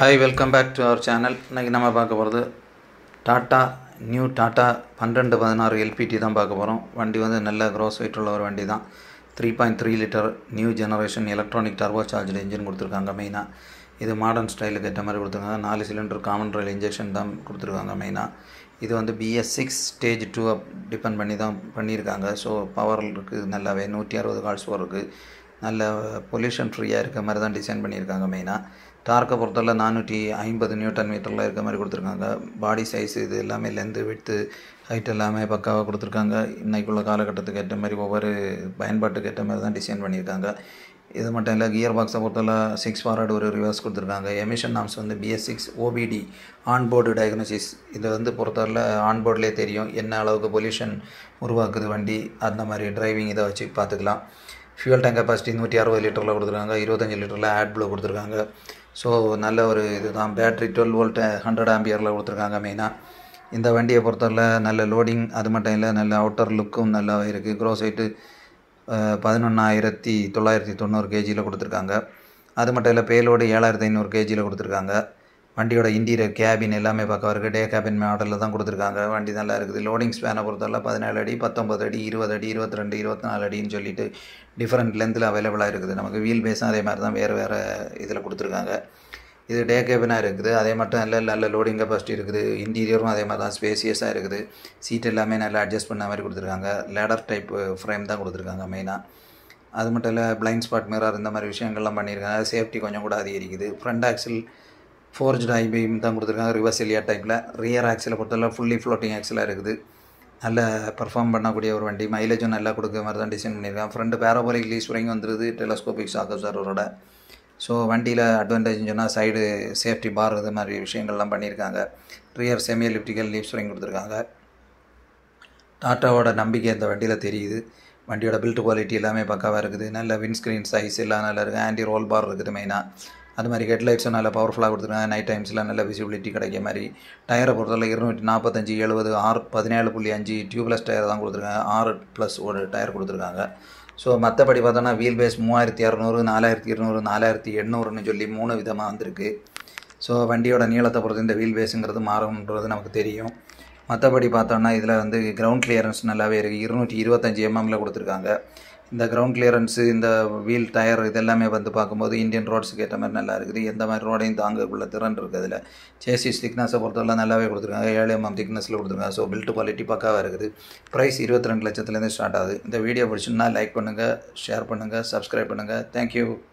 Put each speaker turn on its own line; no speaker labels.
hi welcome back to our channel இன்றைக்கி நம்ம பார்க்க போகிறது டாட்டா நியூ டாட்டா பன்னெண்டு பதினாறு எல்பிடி தான் பார்க்க போகிறோம் வண்டி வந்து நல்ல க்ரோஸ் வெயிட் உள்ள ஒரு வண்டி தான் three point three litre new generation electronic turbo charged engine கொடுத்துருக்காங்க மெயினாக இது மாடர்ன் ஸ்டைலுக்கு ஏற்ற மாதிரி கொடுத்துருக்காங்க நாலு சிலிண்டர் காமன் ரயில் இன்ஜெக்ஷன் தான் கொடுத்துருக்காங்க மெயினாக இது வந்து BS six stage two depend பண்ணி தான் பண்ணியிருக்காங்க ஸோ பவர் இருக்குது நல்லாவே நூற்றி அறுபது கால்ஸ் இருக்குது நல்ல பொல்யூஷன் ஃப்ரீயாக இருக்க மாதிரி தான் டிசைன் பண்ணியிருக்காங்க மெயினாக டார்க்கை பொறுத்தவரை நானூற்றி ஐம்பது நியூட்டன் மீட்டரில் இருக்க மாதிரி கொடுத்துருக்காங்க பாடி சைஸ் இது எல்லாமே லென்த்து விட்டு ஹைட் எல்லாமே பக்காவாக கொடுத்துருக்காங்க இன்றைக்குள்ள காலகட்டத்துக்கு ஏற்ற மாதிரி ஒவ்வொரு பயன்பாட்டுக்கு ஏற்ற மாதிரி தான் டிசைன் பண்ணியிருக்காங்க இது மட்டும் இல்லை கியர் பாக்ஸை பொறுத்தவரை சிக்ஸ் ஃபார்வர்டு ஒரு ரிவர்ஸ் கொடுத்துருக்காங்க எமிஷன் நாம்ஸ் வந்து BS six OBD onboard diagnosis இதை வந்து பொறுத்தவரை ஆன்போர்ட்லேயே தெரியும் என்ன அளவுக்கு பொல்யூஷன் உருவாக்குது வண்டி அந்த மாதிரி டிரைவிங் இதை வச்சு பார்த்துக்கலாம் ஃபியூல் டேங்க் கெப்பாசிட்டி நூற்றி அறுபது லிட்டரில் கொடுத்துருக்காங்க இருபத்தஞ்சி லிட்டரில் ஆட் ப்ளோ கொடுத்துருக்காங்க ஸோ நல்ல ஒரு இதுதான் பேட்ரி டுவெல் வோல்ட் ஹண்ட்ரட் ஆம்பியரில் கொடுத்துருக்காங்க மெயினாக இந்த வண்டியை பொறுத்தவரை நல்ல லோடிங் அது மட்டும் இல்லை நல்ல அவுட்டர் லுக்கும் நல்லா இருக்குது க்ரோஸ் வெயிட்டு பதினொன்றாயிரத்தி தொள்ளாயிரத்தி தொண்ணூறு கேஜியில் கொடுத்துருக்காங்க அது மட்டும் இல்லை பேலோடு ஏழாயிரத்தி ஐநூறு கேஜியில் கொடுத்துருக்காங்க வண்டியோட இன்டீரியர் கேபின் எல்லாமே பக்கம் இருக்குது டே கேபின் மாடலில் தான் கொடுத்துருக்காங்க வண்டி நல்லா இருக்குது லோடிங் ஸ்பேனை பொறுத்தவரை பதினேழு அடி பத்தொம்பது அடி இருபது அடி இருபத்தி ரெண்டு இருபத்தி நாலு அடின்னு சொல்லிட்டு டிஃப்ரெண்ட் லென்த்தில் அவைலபிளாக இருக்குது நமக்கு வீல் பேஸும் அதே மாதிரி தான் வேறு வேறு இதில் கொடுத்துருக்காங்க இது டே கேபினாக இருக்குது அதே மட்டும் இல்லை நல்ல லோடிங் கெப்பாசிட்டி இருக்குது இன்டீரியரும் அதே மாதிரி தான் ஸ்பேசியஸாக இருக்குது சீட் எல்லாமே நல்லா அட்ஜஸ்ட் பண்ண மாதிரி கொடுத்துருக்காங்க லேடர் டைப் ஃப்ரேம் தான் கொடுத்துருக்காங்க மெயினாக அது மட்டும் இல்லை பிளைண்ட் ஸ்பாட் மிரர் இந்த மாதிரி விஷயங்கள்லாம் பண்ணியிருக்காங்க சேஃப்டி கொஞ்சம் கூட அதிகரிக்குது ஃப்ரண்ட் ஆக்சில் ஃபோர்ஜ்டு ஐபிஎம் தான் கொடுத்துருக்காங்க ரிவர்ஸ் எலியா டைப்பில் ரியர் ஆக்சிலை பொறுத்தவரை ஃபுல்லி ஃப்ளோட்டிங் ஆக்சிலாக இருக்குது நல்ல பர்ஃபார்ம் பண்ணக்கூடிய ஒரு வண்டி மைலேஜும் நல்லா கொடுக்குற மாதிரி தான் டிசைன் பண்ணியிருக்காங்க ஃப்ரண்ட் பேராபோலிக் லீஸ் வரைக்கும் வந்துருது டெலஸ்கோபிக் சாக்கர்ஸரோட ஸோ வண்டியில் அட்வான்டேஜ்னு சொன்னால் சைடு சேஃப்டி பார் இது மாதிரி விஷயங்கள்லாம் பண்ணியிருக்காங்க ரியர் செமி எலிப்டிக்கல் லீவ்ஸ் வரைக்கும் கொடுத்துருக்காங்க டாட்டாவோட நம்பிக்கை இந்த வண்டியில் தெரியுது வண்டியோட பில்ட் குவாலிட்டி எல்லாமே பக்காவாக இருக்குது நல்ல விண்ட்ஸ்க்ரீன் சைஸ் எல்லாம் நல்லா இருக்குது ஆன்டி ரோல் பார் இருக்குது மெயினாக அது மாதிரி ஹெட்லைட்ஸும் நல்லா பவர்ஃபுல்லாக கொடுத்துருக்காங்க நைட் டைம்ஸில் நல்ல விசிபிலிட்டி கிடைக்க மாதிரி டயரை பொறுத்தவரை இருநூற்றி நாற்பத்தஞ்சு எழுபது ஆறு பதினேழு புள்ளி அஞ்சு டியூப்லெஸ் டயர் தான் கொடுத்துருக்காங்க ஆறு ப்ளஸ் ஒரு டயர் கொடுத்துருக்காங்க ஸோ மற்றபடி பார்த்தோன்னா வீல் பேஸ் மூவாயிரத்தி இரநூறு நாலாயிரத்தி இருநூறு நாலாயிரத்தி எண்ணூறுன்னு சொல்லி மூணு விதமாக வந்திருக்கு ஸோ வண்டியோட நீளத்தை பொறுத்து இந்த வீல் பேஸுங்கிறது மாறும்ன்றது நமக்கு தெரியும் மற்றபடி பார்த்தோன்னா இதில் வந்து கிரவுண்ட் கிளியரன்ஸ் நல்லாவே இருக்குது இருநூற்றி இருபத்தஞ்சி எம்எம்மில் கொடுத்துருக்காங்க இந்த கிரவுண்ட் கிளியரன்ஸு இந்த வீல் டயர் இதெல்லாமே வந்து பார்க்கும்போது இந்தியன் ரோட்ஸுக்கு ஏற்ற மாதிரி நல்லா இருக்குது எந்த மாதிரி ரோடையும் தாங்கக்குள்ள திறன் இருக்குது அதில் சேசிஸ் திக்னஸை பொறுத்தவரை நல்லாவே கொடுத்துருக்காங்க ஏழு எம்எம் திக்னஸில் கொடுத்துருக்காங்க ஸோ பில்ட் குவாலிட்டி பக்காவாக இருக்குது ப்ரைஸ் இருபத்தி ரெண்டு லட்சத்துலேருந்து ஸ்டார்ட் ஆகுது இந்த வீடியோ பிடிச்சுன்னா லைக் பண்ணுங்கள் ஷேர் பண்ணுங்கள் சப்ஸ்கிரைப் பண்ணுங்கள் தேங்க்யூ